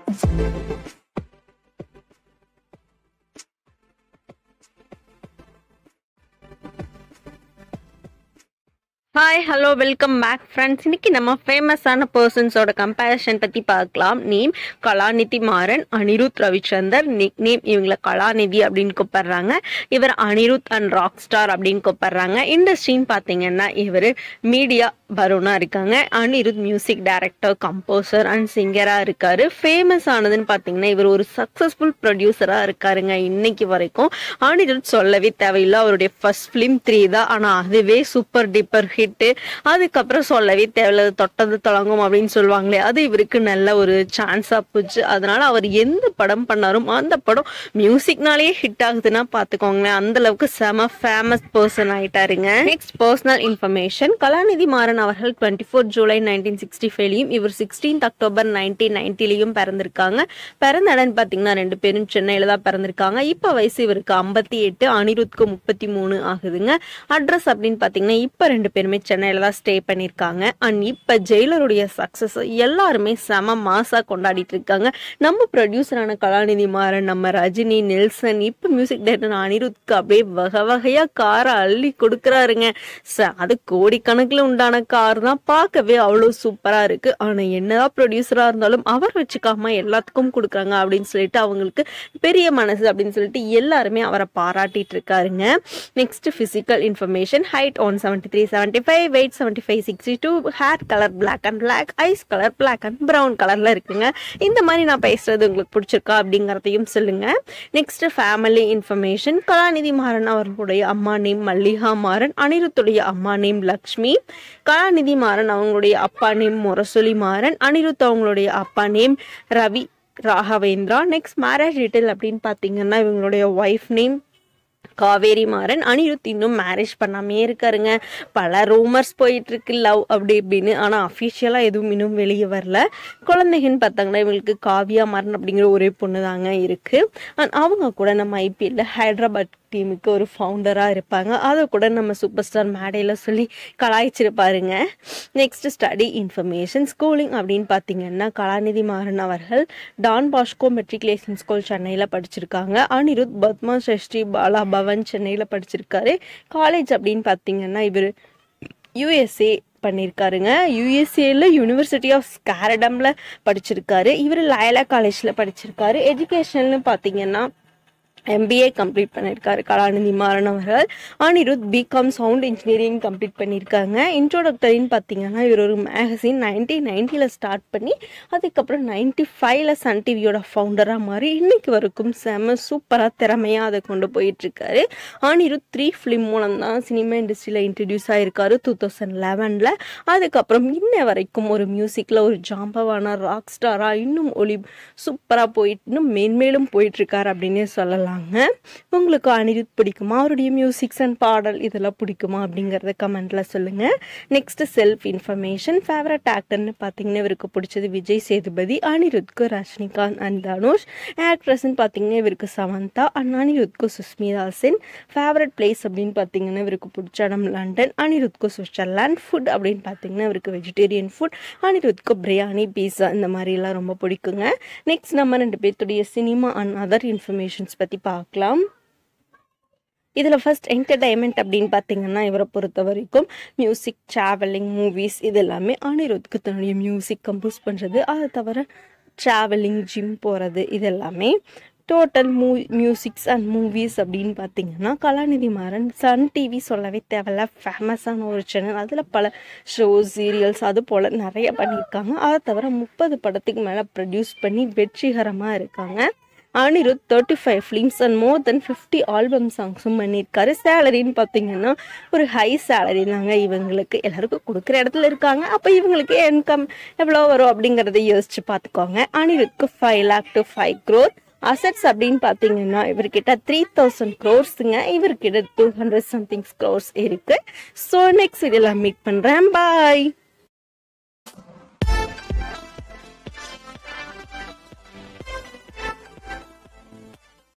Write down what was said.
hi hello welcome back friends இன்னைக்கு நம்ம ஃபேமஸான பர்சன்ஸோட கம்பேரிஷன் பற்றி பார்க்கலாம் name Kalanithi Maran Anirudh Ravichander nickname இவங்களை கலாநிதி அப்படின்னு கூப்பிடுறாங்க இவர் அனிருத் அண்ட் ராக் ஸ்டார் அப்படின்னு கூப்பிடுறாங்க இண்டஸ்ட்ரின்னு பார்த்தீங்கன்னா இவர் மீடியா பருனா இருக்காங்க Anirudh music director composer and சிங்கராக இருக்காரு ஃபேமஸ் ஆனதுன்னு பார்த்தீங்கன்னா இவர் ஒரு சக்ஸஸ்ஃபுல் ப்ரொடியூசராக இருக்காருங்க இன்னைக்கு வரைக்கும் அனிருத் சொல்லவே தேவையில்லை அவருடைய ஃபர்ஸ்ட் ஃபிலிம் த்ரீ தான் ஆனால் அதுவே சூப்பர் டிப்பர் ஹிட்டு அதுக்கப்புறம் சொல்லவே தேவையில்ல தொட்டது தொடங்கும் அப்படின்னு சொல்லுவாங்களே அது இவருக்கு நல்ல ஒரு சான்ஸாக போச்சு அதனால அவர் எந்த படம் பண்ணாரும் அந்த படம் மியூசிக்னாலேயே ஹிட் ஆகுதுன்னா பார்த்துக்கோங்களேன் அந்த அளவுக்கு செம ஃபேமஸ் பர்சன் ஆயிட்டாருங்க next personal information Kalanithi Maran அவர்கள் twenty four July nineteen sixty ஃபைவ்லையும் இவர் சிக்ஸ்டீன்த் அக்டோபர் நைன்டீன் நைன்டிலையும் பிறந்திருக்காங்க பிறந்த இடம் பார்த்தீங்கன்னா ரெண்டு பேரும் சென்னையில தான் பிறந்திருக்காங்க இப்போ வயசு இவருக்கு ஐம்பத்தி எட்டு அனிருத்க்கு முப்பத்தி மூணு ஆகுதுங்க அட்ரஸ் அப்படின்னு பார்த்தீங்கன்னா இப்போ ரெண்டு பேருமே சென்னையில தான் ஸ்டே பண்ணியிருக்காங்க அண்ட் இப்போ ஜெயிலருடைய சக்ஸஸ் எல்லாருமே செம மாசா கொண்டாடிட்டு இருக்காங்க நம்ம ப்ரொடியூசரான கலாநிதி மாறன் நம்ம ரஜினி நெல்சன் இப்போ மியூசிக் டைரக்டர் அனிருத்க்கு அப்படியே வகை வகையா காரை அள்ளி கொடுக்குறாருங்க ச அது கோடிக்கணக்கில் உண்டான கார் தான் பார்க்கவே அவ்வளோ சூப்பரா இருக்கு ஆனா என்னதான் ப்ரொடியூசரா இருந்தாலும் அவர் வச்சுக்காம எல்லாத்துக்கும் கொடுக்குறாங்க அப்படின்னு சொல்லிட்டு அவங்களுக்கு பெரிய மனசு அப்படின்னு சொல்லிட்டு எல்லாருமே அவரை பாராட்டிட்டு இருக்காருங்க next physical information height one seventy three seventy five weight seventy five sixty two hair colour black and black eyes colour black and brown கலர்ல இருக்குங்க இந்த மாதிரி நான் பேசுறது உங்களுக்கு பிடிச்சிருக்கா அப்படிங்கிறதையும் சொல்லுங்க next family information Kalanithi Maran அவர்களுடைய அம்மா நேம் மல்லிகா மாறன் அனிருத்துடைய அம்மா நேம் லக்ஷ்மி கலாநிதி மாறன் அவங்களுடைய அப்பா நேம் முரசொலி மாறன் அனிருத் அவங்களுடைய அப்பா name Ravi Raghavendra next marriage detail அப்படின்னு பார்த்தீங்கன்னா இவங்களுடைய ஒய்ஃப் நேம் காவேரி மாறன் அனிருத் இன்னும் மேரேஜ் பண்ணாமே இருக்காருங்க பல ரூமர்ஸ் போயிட்டு இருக்கு லவ் அப்படி இப்படின்னு ஆனால் அஃபிஷியலாக எதுவும் இன்னும் வெளியே வரல குழந்தைங்கன்னு பார்த்தாங்கன்னா இவங்களுக்கு காவியா மாறன் அப்படிங்கிற ஒரே பொண்ணு தாங்க இருக்கு And அவங்க கூட நம்ம ஐபிஎல்ல ஹைதராபாத் டீமுக்கு ஒரு ஃபவுண்டராக இருப்பாங்க அதை கூட நம்ம சூப்பர் ஸ்டார் மேடையில் சொல்லி கலாய்ச்சிருப்பாருங்க நெக்ஸ்ட் ஸ்டடி இன்ஃபர்மேஷன் ஸ்கூலிங் அப்படின்னு பார்த்தீங்கன்னா கலாநிதி மாறன் அவர்கள் டான் பாஸ்கோ மெட்ரிகுலேஷன் ஸ்கூல் சென்னையில் படிச்சிருக்காங்க அனிருத் பத்மா சஷ்டி பாலா பவன் சென்னையில் படிச்சிருக்காரு காலேஜ் அப்படின்னு பார்த்தீங்கன்னா இவர் யூஎஸ்ஏ பண்ணியிருக்காருங்க யூஎஸ்ஏல யூனிவர்சிட்டி ஆஃப் ஸ்காரடம்ல படிச்சிருக்காரு இவர் லயலா காலேஜில் படிச்சிருக்காரு எஜுகேஷன்னு பார்த்தீங்கன்னா எம்பிஏ கம்ப்ளீட் பண்ணியிருக்காரு கலாநிதி மாறன் அவர்கள் Anirudh BCom sound engineering complete பண்ணியிருக்காங்க இன்ட்ரோடக்டரின்னு பார்த்தீங்கன்னா இவர் ஒரு மேகசின் நைன்டீன் நைன்ட்டியில் ஸ்டார்ட் பண்ணி அதுக்கப்புறம் நைன்டி ஃபைவ்ல சன் டிவியோட ஃபவுண்டராக மாறி இன்னைக்கு வரைக்கும் செம சூப்பராக திறமையாக அதை கொண்டு போயிட்டுருக்காரு அனிருத் த்ரீ ஃபிலிம் மூலம் தான் சினிமா இண்டஸ்ட்ரியில் இன்ட்ரடியூஸ் ஆயிருக்காரு டூ தௌசண்ட் லெவனில் அதுக்கப்புறம் இன்ன வரைக்கும் ஒரு மியூசிக்கில் ஒரு ஜாம்பவான ராக் ஸ்டாராக இன்னும் ஒளி சூப்பராக போயிட்டு இன்னும் மேன்மேலும் போயிட்டுருக்காரு அப்படின்னே சொல்லலாங்க உங்களுக்கு அனிருத் பிடிக்குமா அவருடைய மியூசிக்ஸ் அண்ட் பாடல் இதெல்லாம் பிடிக்குமா அப்படிங்கிறத கமெண்ட்ல சொல்லுங்க நெக்ஸ்ட் செல்ஃப் இன்ஃபர்மேஷன் ஃபேவரட் ஆக்டர்னு பார்த்தீங்கன்னா இவருக்கு பிடிச்சது விஜய் சேதுபதி அனிருத்க்கு ரஜினிகாந்த் அண்ட் தனுஷ் ஆக்ட்ரஸ்ன்னு பார்த்தீங்கன்னா இவருக்கு சமந்தா அண்ட் அனிருத்க்கு சுஸ்மிதா சென் ஃபேவரட் பிளேஸ் அப்படின்னு பார்த்தீங்கன்னா இவருக்கு பிடிச்ச இடம் லண்டன் அனிருத்க்கு சுவிட்சர்லாண்ட் ஃபுட் அப்படின்னு பார்த்தீங்கன்னா இவருக்கு வெஜிடேரியன் ஃபுட் அனிருத்க்கு பிரியாணி பீஸா இந்த மாதிரிலாம் ரொம்ப பிடிக்குங்க நெக்ஸ்ட் நம்ம ரெண்டு பேர்த்துடைய சினிமா அண்ட் அதர் இன்ஃபர்மேஷன்ஸ் பற்றி பார்க்கலாம் இதில் ஃபர்ஸ்ட் என்டர்டைன்மெண்ட் அப்படின்னு பார்த்தீங்கன்னா இவரை பொறுத்த வரைக்கும் மியூசிக் ட்ராவலிங் மூவிஸ் இது எல்லாமே அனிருத்துக்கு தன்னுடைய மியூசிக் கம்போஸ் பண்ணுறது அதை தவிர ட்ராவலிங் ஜிம் போகிறது இது எல்லாமே டோட்டல் மூ மியூசிக்ஸ் அண்ட் மூவிஸ் அப்படின்னு பார்த்தீங்கன்னா கலாநிதி மாறன் சன் டிவி சொல்லவே தேவையில்ல ஃபேமஸான ஒரு சேனல் அதில் பல ஷோஸ் சீரியல்ஸ் அது போல் நிறைய பண்ணியிருக்காங்க அதை தவிர முப்பது படத்துக்கு மேலே ப்ரொடியூஸ் பண்ணி வெற்றிகரமாக இருக்காங்க Anirudh thirty five films and more then fifty album சாங்ஸும் பண்ணியிருக்காரு சேலரின்னு பார்த்தீங்கன்னா ஒரு ஹை சேலரி தாங்க இவங்களுக்கு எல்லாருக்கும் கொடுக்குற இடத்துல இருக்காங்க அப்போ இவங்களுக்கு இன்கம் எவ்வளோ வரும் அப்படிங்கிறத யோசிச்சு பார்த்துக்கோங்க அனிருத்க்கு five lakh to five crore assets அப்படின்னு பார்த்தீங்கன்னா இவர்கிட்ட த்ரீ தௌசண்ட் க்ரோர்ஸுங்க இவர்கிட்ட டூ ஹண்ட்ரட் சம்திங் க்ரோர்ஸ் இருக்கு ஸோ நெக்ஸ்ட் இதில் மீட் பண்ணுறேன் பாய்